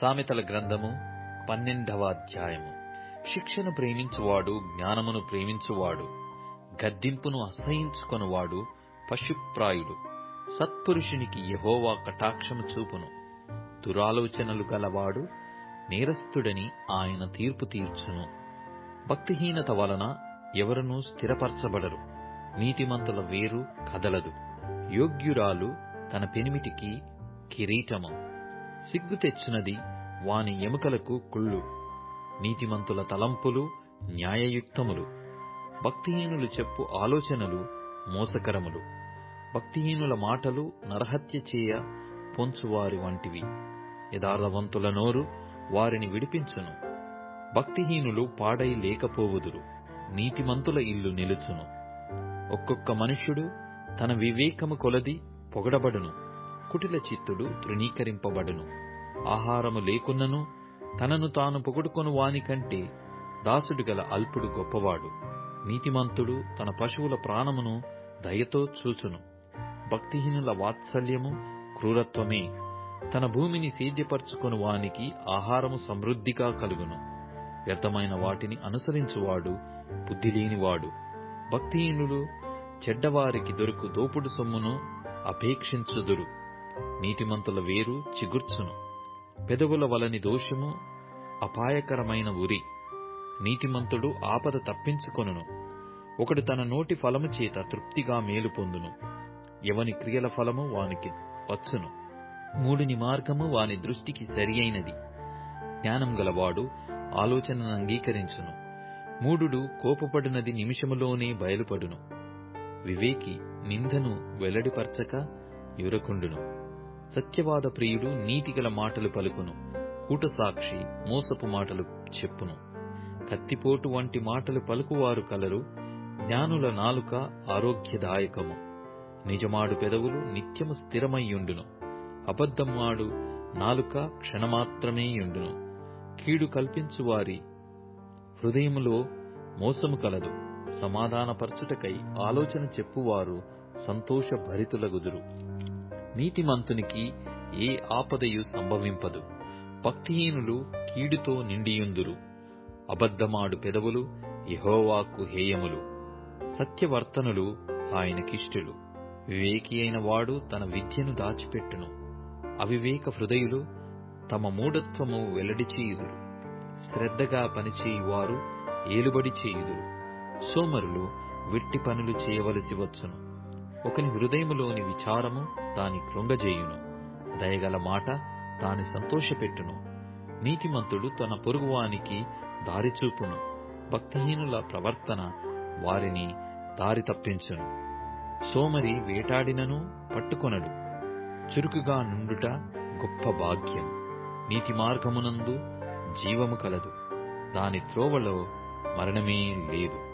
సామెతల గ్రంథము పన్నెండవ అధ్యాయము శిక్షను ప్రేమించువాడు జ్ఞానమును ప్రేమించువాడు గద్దింపును అసహించుకొనువాడు పశుప్రాయుడు సత్పురుషునికి యెహోవా కటాక్షము చూపును దురాలోచనలు గలవాడు నేరస్తుడని ఆయన తీర్పు తీర్చును భక్తిహీనత వలన ఎవరునూ స్థిరపరచబడరు నీతిమంతుల వేరు కదలదు యోగ్యురాలు తన పెనిమిటికి కిరీటము సిగ్గు తెచ్చునది వాని ఎముకలకు కుళ్ళు నీతిమంతుల తలంపులు న్యాయయుక్తములు భక్తిహీనులు చెప్పు ఆలోచనలు మోసకరములు భక్తిహీనుల మాటలు నరహత్య చేయ పొంచువారి వంటివి యథార్థవంతుల నోరు వారిని విడిపించును భక్తిహీనులు పాడై లేకపోవుదురు నీతిమంతుల ఇల్లు నిలుచును ఒక్కొక్క మనుష్యుడు తన వివేకము కొలది పొగడబడును కుటిల చిత్తుడు తృణీకరింపబడును ఆహారము లేకున్నను తనను తాను పొగడుకొను వానికంటే దాసుడు గల అల్పుడు గొప్పవాడు నీతిమంతుడు తన పశువుల ప్రాణమును దయతో చూచును భక్తిహీనుల వాత్సల్యము క్రూరత్వమే తన భూమిని సేద్యపరచుకొను వానికి ఆహారము సమృద్ధిగా కలుగును వ్యర్థమైన వాటిని అనుసరించువాడు బుద్ధిలేనివాడు భక్తిహీనులు చెడ్డవారికి దొరుకు దోపుడు సొమ్మును అపేక్షించుదురు నీతిమంతుల వేరు చిగుర్చును పెదవుల వలని దోషము అపాయకరమైన ఉరి నీతిమంతుడు ఆపద తప్పించుకొనును ఒకడు తన నోటి ఫలము చేత తృప్తిగా మేలు పొందును ఎవని క్రియల ఫలము వానికి వచ్చును మూడుని మార్గము వాని దృష్టికి సరియైనది జ్ఞానం గలవాడు ఆలోచనను అంగీకరించును మూడుడు కోపపడినది నిమిషములోనే బయలుపడును వివేకి నిందను వెల్లడిపరచక యురకుండును సత్యవాద ప్రియుడు నీతిగల మాటలు పలుకును కూటసాక్షి మోసపు మాటలు చెప్పును కత్తిపోటు వంటి మాటలు పలుకువారు కలరు జ్ఞానుల నాలుక ఆరోగ్యదాయకము నిజమాడు పెదవులు నిత్యము స్థిరమయ్యుండును అబద్ధమాడు నాలుక క్షణమాత్రమే యుండును కీడు కల్పించువారి హృదయములో మోసము కలదు సమాధానపరచుటకై ఆలోచన చెప్పువారు సంతోషభరితులగుదురు నీతిమంతునికి ఏ ఆపదయు సంభవింపదు భక్తిహీనులు కీడుతో నిండియుందురు అబద్ధమాడు పెదవులు యహోవాకు హేయములు సత్యవర్తనులు ఆయనకిష్టులు వివేకి అయిన వాడు తన విద్యను దాచిపెట్టును అవివేక హృదయులు తమ మూఢత్వము వెల్లడి చేయుదురు శ్రద్ధగా పనిచేయువారు ఏలుబడి చేయుదురు సోమరులు వెట్టి పనులు చేయవలసి వచ్చును ఒకని హృదయములోని విచారము దాని కృంగజేయును దయగల మాట దాని సంతోషపెట్టును నీతిమంతుడు తన పొరుగువానికి దారి చూపును భక్తిహీనుల ప్రవర్తన వారిని దారి తప్పించును సోమరి వేటాడినను పట్టుకొనడు చురుకుగా నుండుట గొప్ప భాగ్యం నీతి మార్గమునందు జీవము కలదు దాని త్రోవలో మరణమే లేదు